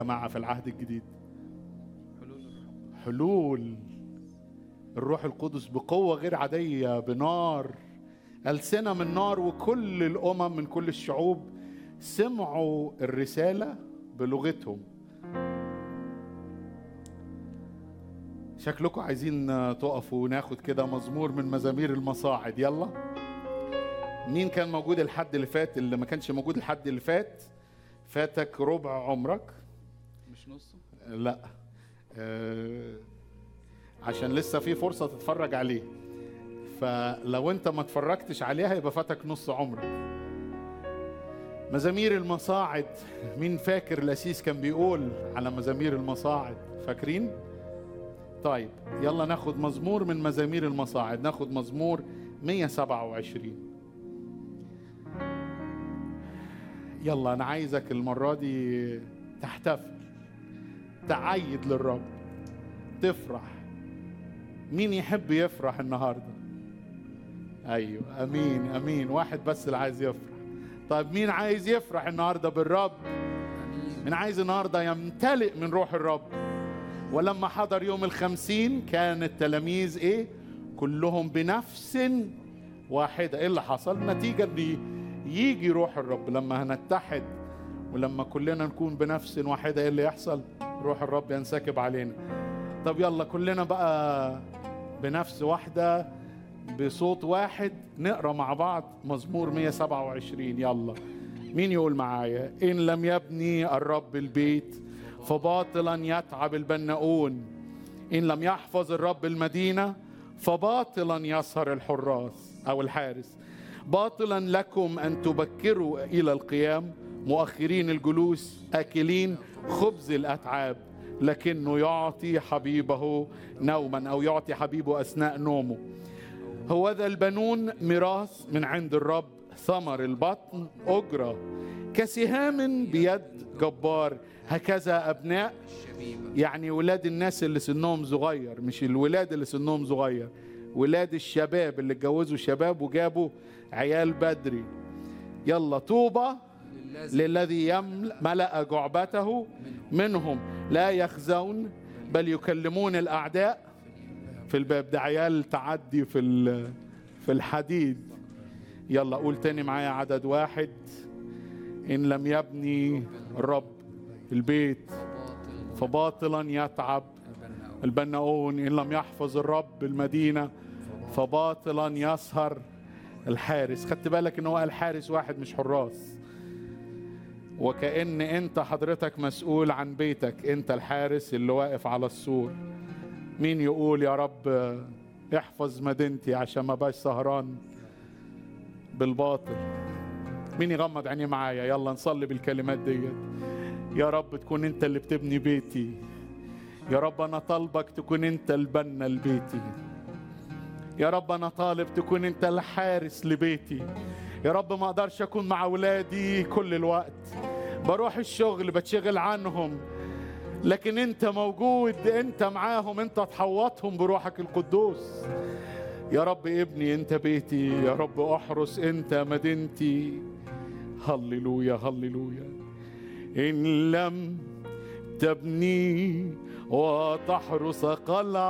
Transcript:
جماعة في العهد الجديد حلول الروح حلول الروح القدس بقوة غير عادية بنار ألسنة من نار وكل الأمم من كل الشعوب سمعوا الرسالة بلغتهم شكلكم عايزين تقفوا وناخد كده مزمور من مزامير المصاعد يلا مين كان موجود الحد اللي فات اللي ما كانش موجود الحد اللي فات فاتك ربع عمرك مش نصه لا آه، عشان لسه في فرصة تتفرج عليه فلو انت ما اتفرجتش عليها يبقى فاتك نص عمرك مزامير المصاعد مين فاكر لسيس كان بيقول على مزامير المصاعد فاكرين طيب يلا ناخد مزمور من مزامير المصاعد ناخد مزمور 127 يلا انا عايزك المرة دي تحتفل تعيد للرب تفرح مين يحب يفرح النهارده ايوه امين امين واحد بس اللي عايز يفرح طيب مين عايز يفرح النهارده بالرب امين مين عايز النهارده يمتلئ من روح الرب ولما حضر يوم الخمسين كان التلاميذ ايه كلهم بنفس واحدة ايه اللي حصل نتيجة ان يجي روح الرب لما هنتحد ولما كلنا نكون بنفس واحدة ايه اللي يحصل روح الرب ينسكب علينا طب يلا كلنا بقى بنفس واحدة بصوت واحد نقرا مع بعض مزمور 127 يلا مين يقول معايا إن لم يبني الرب البيت فباطلا يتعب البناؤون إن لم يحفظ الرب المدينة فباطلا يسهر الحراس أو الحارس باطلا لكم أن تبكروا إلى القيام مؤخرين الجلوس آكلين خبز الأتعاب لكنه يعطي حبيبه نوما أو يعطي حبيبه أثناء نومه هو ذا البنون ميراث من عند الرب ثمر البطن أجرة كسهام بيد جبار هكذا أبناء الشبيبة يعني ولاد الناس اللي سنهم صغير مش الولاد اللي سنهم صغير ولاد الشباب اللي اتجوزوا شباب وجابوا عيال بدري يلا طوبى للذي للذي يملأ ملأ جعبته منهم لا يخزون بل يكلمون الأعداء في الباب ده عيال تعدي في ال- في الحديد يلا قول تاني معايا عدد واحد إن لم يبني الرب البيت باطل فباطلا يتعب البناء البناؤون إن لم يحفظ الرب المدينة فباطلا يسهر الحارس خدت بالك ان هو قال حارس واحد مش حراس وكأن انت حضرتك مسؤول عن بيتك انت الحارس اللي واقف على السور مين يقول يا رب احفظ مدينتي عشان ما بقاش سهران بالباطل مين يغمض عينيه معايا يلا نصلي بالكلمات ديت يا رب تكون انت اللي بتبني بيتي يا رب انا طالبك تكون انت البنا لبيتي يا رب انا طالب تكون انت الحارس لبيتي يا رب ما اقدرش اكون مع اولادي كل الوقت بروح الشغل بتشغل عنهم لكن انت موجود انت معاهم انت تحوطهم بروحك القدوس يا رب ابني انت بيتي يا رب احرس انت مدينتي هللويا هللويا ان لم تبني وتحرس قلعة